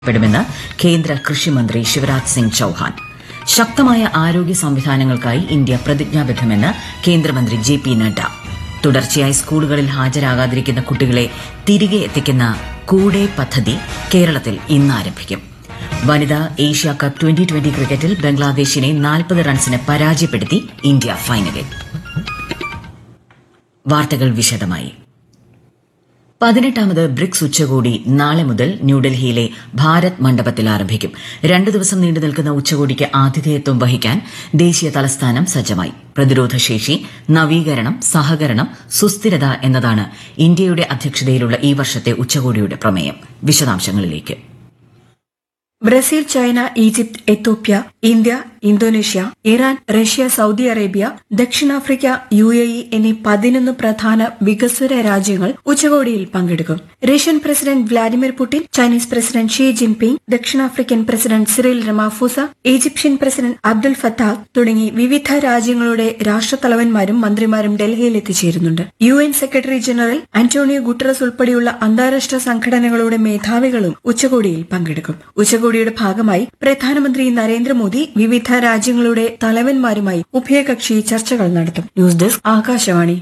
പ്പെടുമെന്ന് കേന്ദ്ര കൃഷിമന്ത്രി ശിവരാജ് സിംഗ് ചൌഹാൻ ശക്തമായ ആരോഗ്യ സംവിധാനങ്ങൾക്കായി ഇന്ത്യ പ്രതിജ്ഞാബദ്ധമെന്ന് കേന്ദ്രമന്ത്രി ജെ പി നഡ്ഡ തുടർച്ചയായി സ്കൂളുകളിൽ ഹാജരാകാതിരിക്കുന്ന കുട്ടികളെ തിരികെ എത്തിക്കുന്ന കൂടെ പദ്ധതി കേരളത്തിൽ ഇന്ന് ആരംഭിക്കും വനിതാ ഏഷ്യ കപ്പ് ട്വന്റി ട്വന്റി ക്രിക്കറ്റിൽ ബംഗ്ലാദേശിനെ നാൽപ്പത് റൺസിന് പരാജയപ്പെടുത്തി ഇന്ത്യ ഫൈനലിൽ വാർത്തകൾ വിശദമായി പതിനെട്ടാമത് ബ്രിക്സ് ഉച്ചകോടി നാളെ മുതൽ ന്യൂഡൽഹിയിലെ ഭാരത് മണ്ഡപത്തിൽ ആരംഭിക്കും രണ്ടു ദിവസം നീണ്ടു നിൽക്കുന്ന ഉച്ചകോടിക്ക് ആതിഥേയത്വം വഹിക്കാൻ ദേശീയ തലസ്ഥാനം സജ്ജമായി പ്രതിരോധശേഷി നവീകരണം സഹകരണം സുസ്ഥിരത എന്നതാണ് ഇന്ത്യയുടെ അധ്യക്ഷതയിലുള്ള ഈ വർഷത്തെ ഉച്ചകോടിയുടെ പ്രമേയം വിശദാംശങ്ങളിലേക്ക് Brazil China Egypt Ethiopia India Indonesia Iran Russia Saudi Arabia ദക്ഷിണാഫ്രിക്ക യു എ ഇ എന്നീ പതിനൊന്ന് പ്രധാന വികസ്വര രാജ്യങ്ങൾ ഉച്ചകോടിയിൽ പങ്കെടുക്കും Russian president Vladimir Putin Chinese president Xi Jinping ദക്ഷിണാഫ്രിക്കൻ president Cyril Ramaphosa Egyptian president Abdel Fattah തുടങ്ങി വിവിധ രാജ്യങ്ങളുടെ രാഷ്ട്രത്തലവന്മാരും മന്ത്രിമാരും ഡൽഹിയിൽ എത്തിച്ചേരുന്നുണ്ട് U N secretary general Antonio Guterres ഉൾപ്പെടെയുള്ള അന്താരാഷ്ട്ര സംഘടനകളുടെ മേധാവികളും ഉച്ചകോടിയിൽ പങ്കെടുക്കും ഉച്ചകോടിയുടെ ഭാഗമായി പ്രധാനമന്ത്രി നരേന്ദ്രമോദി വിവിധ രാജ്യങ്ങളുടെ തലവന്മാരുമായി ഉഭയകക്ഷി ചർച്ചകൾ നടത്തും ന്യൂസ് ഡെസ്ക് ആകാശവാണി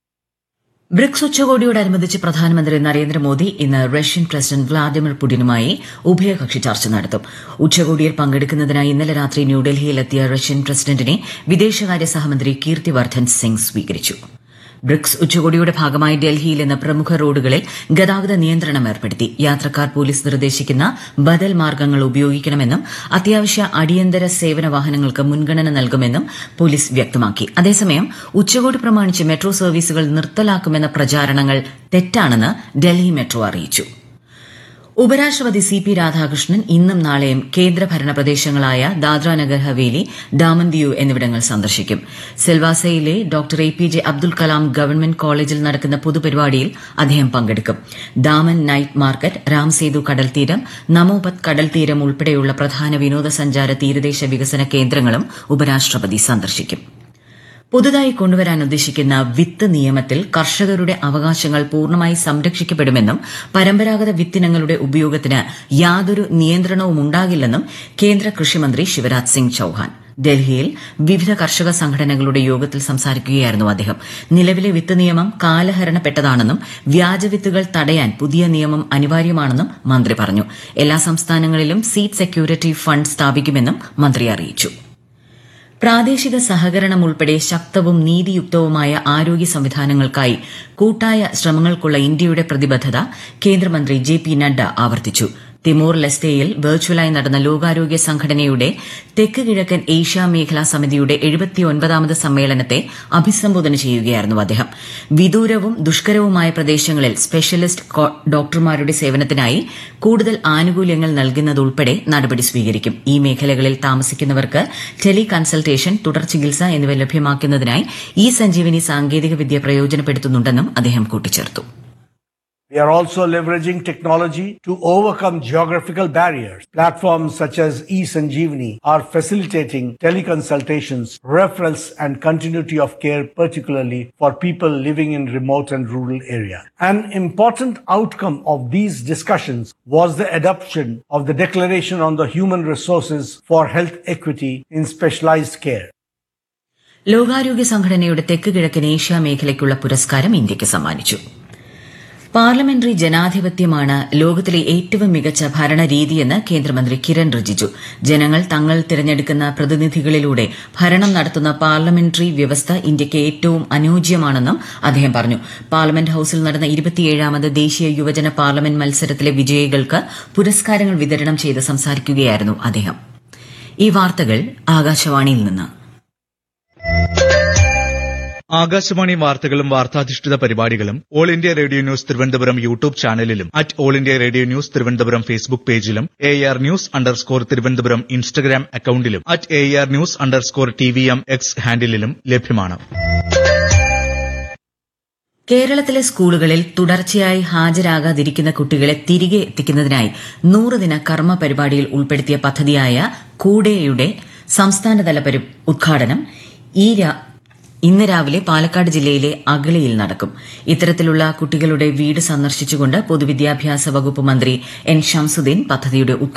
ബ്രിക്സ് ഉച്ചകോടിയോടനുബന്ധിച്ച് പ്രധാനമന്ത്രി നരേന്ദ്രമോദി ഇന്ന് റഷ്യൻ പ്രസിഡന്റ് വ്ളാദിമിർ പുടിനുമായി ഉഭയകക്ഷി ചർച്ച നടത്തും ഉച്ചകോടിയിൽ പങ്കെടുക്കുന്നതിനായി ഇന്നലെ രാത്രി ന്യൂഡൽഹിയിലെത്തിയ റഷ്യൻ പ്രസിഡന്റിനെ വിദേശകാര്യ സഹമന്ത്രി കീർത്തിവർദ്ധൻ സിംഗ് സ്വീകരിച്ചു ബ്രിക്സ് ഉച്ചകോടിയുടെ ഭാഗമായി ഡൽഹിയിൽ ഇന്ന് പ്രമുഖ റോഡുകളിൽ ഗതാഗത നിയന്ത്രണം ഏർപ്പെടുത്തി യാത്രക്കാർ പോലീസ് നിർദ്ദേശിക്കുന്ന ബദൽ മാർഗ്ഗങ്ങൾ ഉപയോഗിക്കണമെന്നും അത്യാവശ്യ അടിയന്തര സേവന വാഹനങ്ങൾക്ക് മുൻഗണന നൽകുമെന്നും പോലീസ് വ്യക്തമാക്കി അതേസമയം ഉച്ചകോടി പ്രമാണിച്ച് മെട്രോ സർവീസുകൾ നിർത്തലാക്കുമെന്ന പ്രചാരണങ്ങൾ തെറ്റാണെന്ന് ഡൽഹി മെട്രോ അറിയിച്ചു ഉപരാഷ്ട്രപതി സി പി രാധാകൃഷ്ണൻ ഇന്നും നാളെയും കേന്ദ്രഭരണ പ്രദേശങ്ങളായ ദാദ്രാനഗർ ഹവേലി ഡാമൻ ദിയു എന്നിവിടങ്ങൾ സന്ദർശിക്കും സിൽവാസയിലെ doctor A P J Abdul Kalam government കോളേജിൽ നടക്കുന്ന പൊതുപരിപാടിയിൽ അദ്ദേഹം പങ്കെടുക്കും ദാമൻ നൈറ്റ് മാർക്കറ്റ് രാംസേതു കടൽത്തീരം നമോപത് കടൽത്തീരം ഉൾപ്പെടെയുള്ള പ്രധാന വിനോദസഞ്ചാര തീരദേശ വികസന കേന്ദ്രങ്ങളും ഉപരാഷ്ട്രപതി സന്ദർശിക്കും പുതുതായി കൊണ്ടുവരാൻ ഉദ്ദേശിക്കുന്ന വിത്ത് നിയമത്തിൽ കർഷകരുടെ അവകാശങ്ങൾ പൂർണ്ണമായി സംരക്ഷിക്കപ്പെടുമെന്നും പരമ്പരാഗത വിത്തിനങ്ങളുടെ ഉപയോഗത്തിന് യാതൊരു നിയന്ത്രണവും ഉണ്ടാകില്ലെന്നും കേന്ദ്ര കൃഷിമന്ത്രി ശിവരാജ് സിംഗ് ചൌഹാൻ ഡൽഹിയിൽ വിവിധ കർഷക സംഘടനകളുടെ യോഗത്തിൽ സംസാരിക്കുകയായിരുന്നു അദ്ദേഹം നിലവിലെ വിത്ത് നിയമം കാലഹരണപ്പെട്ടതാണെന്നും വ്യാജവിത്തുകൾ തടയാൻ പുതിയ നിയമം അനിവാര്യമാണെന്നും മന്ത്രി പറഞ്ഞു എല്ലാ സംസ്ഥാനങ്ങളിലും സീഡ് സെക്യൂരിറ്റി ഫണ്ട് സ്ഥാപിക്കുമെന്നും മന്ത്രി അറിയിച്ചു പ്രാദേശിക സഹകരണം ഉൾപ്പെടെ ശക്തവും നീതിയുക്തവുമായ ആരോഗ്യ സംവിധാനങ്ങൾക്കായി കൂട്ടായ ശ്രമങ്ങൾക്കുള്ള ഇന്ത്യയുടെ പ്രതിബദ്ധത കേന്ദ്രമന്ത്രി ജെ പി നഡ്ഡ ആവർത്തിച്ചു തിമോർ ലെസ്തയിൽ വെർച്വലായി നടന്ന ലോകാരോഗ്യ സംഘടനയുടെ തെക്ക് കിഴക്കൻ ഏഷ്യ മേഖലാ സമിതിയുടെ എഴുപത്തിയൊൻപതാമത് സമ്മേളനത്തെ അഭിസംബോധന ചെയ്യുകയായിരുന്നു അദ്ദേഹം വിദൂരവും ദുഷ്കരവുമായ പ്രദേശങ്ങളിൽ സ്പെഷ്യലിസ്റ്റ് ഡോക്ടർമാരുടെ സേവനത്തിനായി കൂടുതൽ ആനുകൂല്യങ്ങൾ നൽകുന്നതുൾപ്പെടെ നടപടി സ്വീകരിക്കും ഈ മേഖലകളിൽ താമസിക്കുന്നവർക്ക് ടെലി കൺസൾട്ടേഷൻ തുടർ ചികിത്സ എന്നിവ ലഭ്യമാക്കുന്നതിനായി ഈ സഞ്ജീവനി സാങ്കേതികവിദ്യ പ്രയോജനപ്പെടുത്തുന്നുണ്ടെന്നും അദ്ദേഹം കൂട്ടിച്ചേർത്തു We are also leveraging technology to overcome geographical barriers. Platforms such as eSanjeevani are facilitating teleconsultations, referrals, and continuity of care, particularly for people living in remote and rural areas. An important outcome of these discussions was the adoption of the Declaration on the Human Resources for Health Equity in Specialized Care. ലോകാരോഗ്യ സംഘടനയുടെ തെക്ക് കിഴക്കൻ Asia മേഖലയ്ക്കുള്ള പുരസ്കാരം ഇന്ത്യയ്ക്ക് സമ്മാനിച്ചു parliamentary ജനാധിപത്യമാണ് ലോകത്തിലെ ഏറ്റവും മികച്ച ഭരണരീതിയെന്ന് കേന്ദ്രമന്ത്രി കിരൺ റിജിജു ജനങ്ങൾ തങ്ങൾ തിരഞ്ഞെടുക്കുന്ന പ്രതിനിധികളിലൂടെ ഭരണം നടത്തുന്ന പാർലമെന്ററി വ്യവസ്ഥ ഇന്ത്യയ്ക്ക് ഏറ്റവും അനുയോജ്യമാണെന്നും അദ്ദേഹം പറഞ്ഞു പാർലമെന്റ് ഹൌസിൽ നടന്ന ഇരുപത്തിയേഴാമത് ദേശീയ യുവജന പാർലമെന്റ് മത്സരത്തിലെ വിജയികൾക്ക് പുരസ്കാരങ്ങൾ വിതരണം ചെയ്ത് സംസാരിക്കുകയായിരുന്നു അദ്ദേഹം ഈ വാർത്തകൾ ആകാശവാണിയിൽ നിന്ന് ആകാശവാണി വാർത്തകളും വാർത്താധിഷ്ഠിത പരിപാടികളും all India radio news Thiruvananthapuram YouTube ചാനലിലും at all India radio news Thiruvananthapuram Facebook പേജിലും A R news underscore Thiruvananthapuram Instagram അക്കൌണ്ടിലും at A R news underscore T V M X ഹാൻഡിലും ലഭ്യമാണ് കേരളത്തിലെ സ്കൂളുകളിൽ തുടർച്ചയായി ഹാജരാകാതിരിക്കുന്ന കുട്ടികളെ തിരികെ എത്തിക്കുന്നതിനായി നൂറ് ദിന കർമ്മ പരിപാടിയിൽ ഉൾപ്പെടുത്തിയ പദ്ധതിയായ കൂടെയുടെ സംസ്ഥാനതല ഉദ്ഘാടനം ഈ ഇന്ന് രാവിലെ പാലക്കാട് ജില്ലയിലെ അഗളിയിൽ നടക്കും ഇത്തരത്തിലുള്ള കുട്ടികളുടെ വീട് സന്ദർശിച്ചുകൊണ്ട് പൊതുവിദ്യാഭ്യാസ വകുപ്പ് മന്ത്രി എൻ ഷംസുദ്ദീൻ പദ്ധതിയുടെ